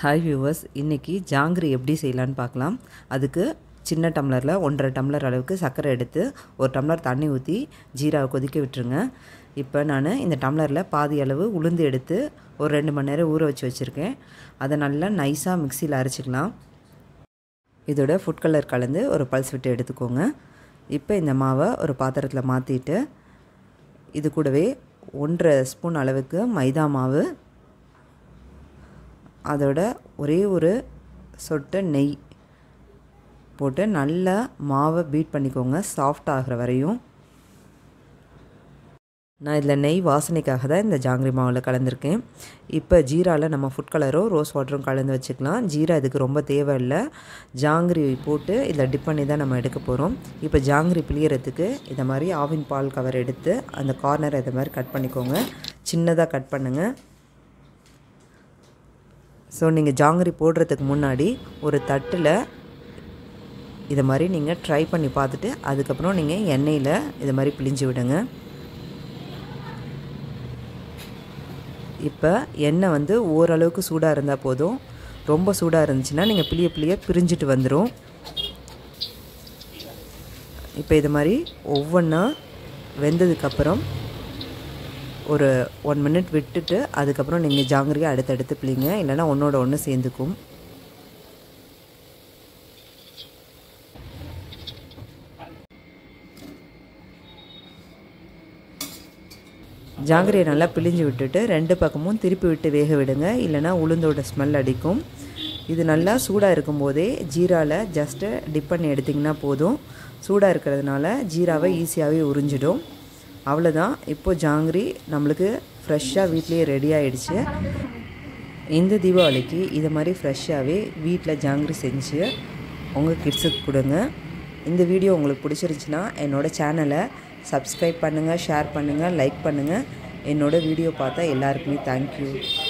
hi viewers இன்றைக்கி ஜாங்கிரி எப்படி செய்யலான்னு பார்க்கலாம் அதுக்கு சின்ன டம்ளரில் ஒன்றரை டம்ளர் அளவுக்கு சர்க்கரை எடுத்து ஒரு டம்ளர் தண்ணி ஊற்றி ஜீராவை கொதிக்க விட்டுருங்க இப்போ நான் இந்த டம்ளரில் பாதி அளவு உளுந்து எடுத்து ஒரு ரெண்டு மணி நேரம் ஊற வச்சு வச்சுருக்கேன் அதை நல்லா நைஸாக மிக்சியில் அரைச்சிக்கலாம் இதோட ஃபுட் கலர் கலந்து ஒரு பல்ஸ் விட்டு எடுத்துக்கோங்க இப்போ இந்த மாவை ஒரு பாத்திரத்தில் மாற்றிட்டு இது கூடவே ஒன்றரை ஸ்பூன் அளவுக்கு மைதா மாவு அதோட ஒரே ஒரு சொட்டு நெய் போட்டு நல்லா மாவை பீட் பண்ணிக்கோங்க சாஃப்ட் ஆகிற வரையும் நான் இதில் நெய் வாசனைக்காக தான் இந்த ஜாங்கிரி மாவில் கலந்துருக்கேன் இப்போ ஜீராவில் நம்ம ஃபுட் கலரும் ரோஸ் வாட்டரும் கலந்து வச்சுக்கலாம் ஜீரா இதுக்கு ரொம்ப தேவையில்லை ஜாங்கிரி போட்டு இதில் டிப் பண்ணி தான் நம்ம எடுக்க போகிறோம் இப்போ ஜாங்கிரி பிழியறதுக்கு இதை மாதிரி ஆவின் பால் கவர் எடுத்து அந்த கார்னரை இதை மாதிரி கட் பண்ணிக்கோங்க சின்னதாக கட் பண்ணுங்கள் ஸோ நீங்கள் ஜாங்கிரி போடுறதுக்கு முன்னாடி ஒரு தட்டில் இதை மாதிரி நீங்கள் ட்ரை பண்ணி பார்த்துட்டு அதுக்கப்புறம் நீங்கள் எண்ணெயில் இதை மாதிரி பிழிஞ்சு விடுங்க இப்போ எண்ணெய் வந்து ஓரளவுக்கு சூடாக இருந்தால் போதும் ரொம்ப சூடாக இருந்துச்சுன்னா நீங்கள் பிளிய பிளிய பிரிஞ்சுட்டு வந்துடும் இப்போ இது மாதிரி ஒவ்வொன்றா வெந்ததுக்கப்புறம் ஒரு ஒன் மினிட் விட்டுட்டு அதுக்கப்புறம் நீங்கள் ஜாங்கிரியை அடுத்தடுத்து பிள்ளைங்க இல்லைனா ஒன்றோட ஒன்று சேர்ந்துக்கும் ஜாங்கிரியை நல்லா பிழிஞ்சு விட்டுட்டு ரெண்டு பக்கமும் திருப்பி விட்டு வேக விடுங்க இல்லைனா உளுந்தோட ஸ்மெல் அடிக்கும் இது நல்லா சூடாக இருக்கும்போதே ஜீராவில் ஜஸ்ட்டு டிப் பண்ணி எடுத்திங்கன்னா போதும் சூடாக இருக்கிறதுனால ஜீராவை ஈஸியாகவே உறிஞ்சிடும் அவ்வளோதான் இப்போது ஜாங்கிரி நம்மளுக்கு ஃப்ரெஷ்ஷாக வீட்லேயே ரெடி ஆகிடுச்சு இந்த தீபாவளிக்கு இதை மாதிரி ஃப்ரெஷ்ஷாகவே வீட்டில் ஜாங்கிரி செஞ்சு உங்கள் கிட்ஸுக்கு கொடுங்க இந்த வீடியோ உங்களுக்கு பிடிச்சிருந்துச்சின்னா என்னோடய சேனலை சப்ஸ்கிரைப் பண்ணுங்கள் ஷேர் பண்ணுங்கள் லைக் பண்ணுங்கள் என்னோடய வீடியோ பார்த்தா எல்லாருக்குமே தேங்க்யூ